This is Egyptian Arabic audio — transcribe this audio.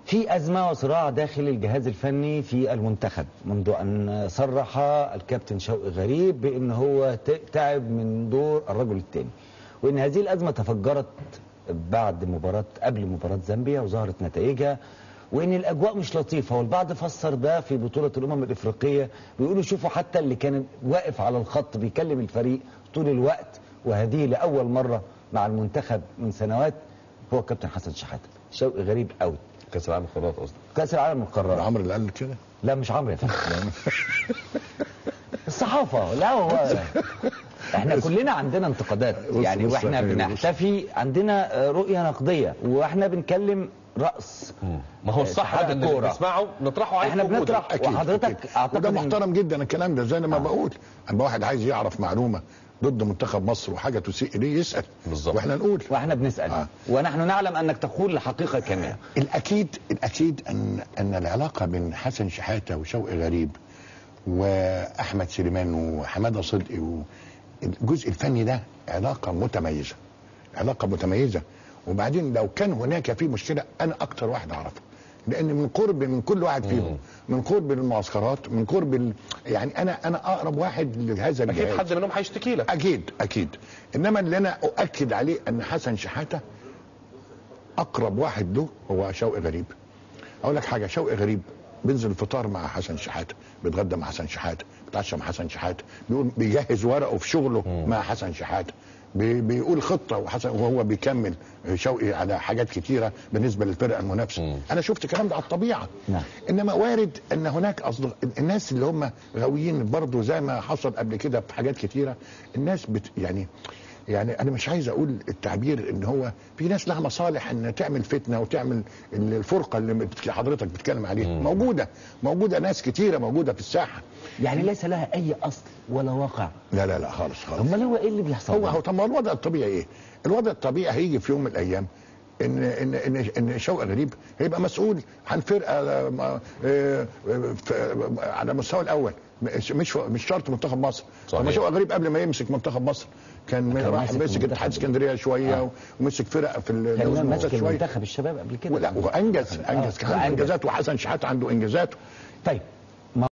في أزمة وصراع داخل الجهاز الفني في المنتخب منذ أن صرح الكابتن شوقي غريب بأن هو ت- تعب من دور الرجل الثاني وأن هذه الأزمة تفجرت بعد مباراة قبل مباراة زامبيا وظهرت نتائجها وان الاجواء مش لطيفه والبعض فسر ده في بطوله الامم الافريقيه بيقولوا شوفوا حتى اللي كان واقف على الخط بيكلم الفريق طول الوقت وهذه لاول مره مع المنتخب من سنوات هو كابتن حسن شحاته شوقي غريب اوت كاس العالم للقارات قصدي كاس العالم ده القارات عمرو اللي قال كده لا مش عمرو يا فندم الصحافه لا هو احنا كلنا عندنا انتقادات بص- يعني بص واحنا يا خير، بنحتفي عندنا آه، رؤيه نقديه واحنا بنكلم راس ما هو الصح اتحاد بقى ان اللي الكورة. بنسمعه نطرحه عليه احنا في وجوده. بنطرح أكيد وحضرتك أكيد. اعتقد وده إن- محترم جدا الكلام ده زي ما آه. بقول اما واحد عايز يعرف معلومه ضد منتخب مصر وحاجه تسيء اليه يسال بالظبط. واحنا نقول واحنا بنسال آه. ونحن نعلم انك تقول الحقيقه كامله الاكيد الاكيد ان ان العلاقه بين حسن شحاته وشوقي غريب واحمد سليمان وحماده صدقي والجزء الفني ده علاقه متميزه علاقه متميزه وبعدين لو كان هناك في مشكله انا اكتر واحد اعرفه لان من قرب من كل واحد فيهم من قرب المعسكرات من قرب ال... يعني انا انا اقرب واحد لهذا اكيد الجهاز حد منهم هيشتكي لك اكيد اكيد انما اللي انا اؤكد عليه ان حسن شحاته اقرب واحد له هو شوقي غريب اقول لك حاجه شوقي غريب بينزل الفطار مع حسن شحاته بيتغدى مع حسن شحاته بيتعشى مع حسن شحاته بيقول بيجهز ورقه في شغله مع حسن شحاته بي- بيقول خطه وحسن وهو بيكمل شوقي على حاجات كتيره بالنسبه للفرقه المنافسه انا شفت الكلام ده على الطبيعه نعم. انما وارد ان هناك اصدق الناس اللي هم غاويين برضو زي ما حصل قبل كده في حاجات كتيره الناس بت يعني يعني انا مش عايز اقول التعبير ان هو في ناس لها مصالح ان تعمل فتنه وتعمل الفرقه اللي بت- حضرتك بتتكلم عليها موجوده موجوده ناس كتيره موجوده في الساحه يعني ليس لها اي اصل ولا واقع لا لا لا خالص خالص امال هو ايه اللي بيحصل هو ده؟ هو طب ما هو الوضع الطبيعي ايه؟ الوضع الطبيعي هيجي في يوم من الايام ان ان ان ان شوقي غريب هيبقى مسؤول عن فرقه آه، آه، آه، ف- على المستوى الاول مش مش مش شرط منتخب مصر صحيح. طب ما شوقي غريب قبل ما يمسك منتخب مصر كان, كان راح ماسك مسك المنتخب. اتحاد اسكندريه شويه آه. ومسك فرق في كان الدوري ماسك الممتاز شويه منتخب الشباب قبل كده ولا وانجز انجز كان عنده وأنجز. انجازات وحسن شحاته عنده انجازاته طيب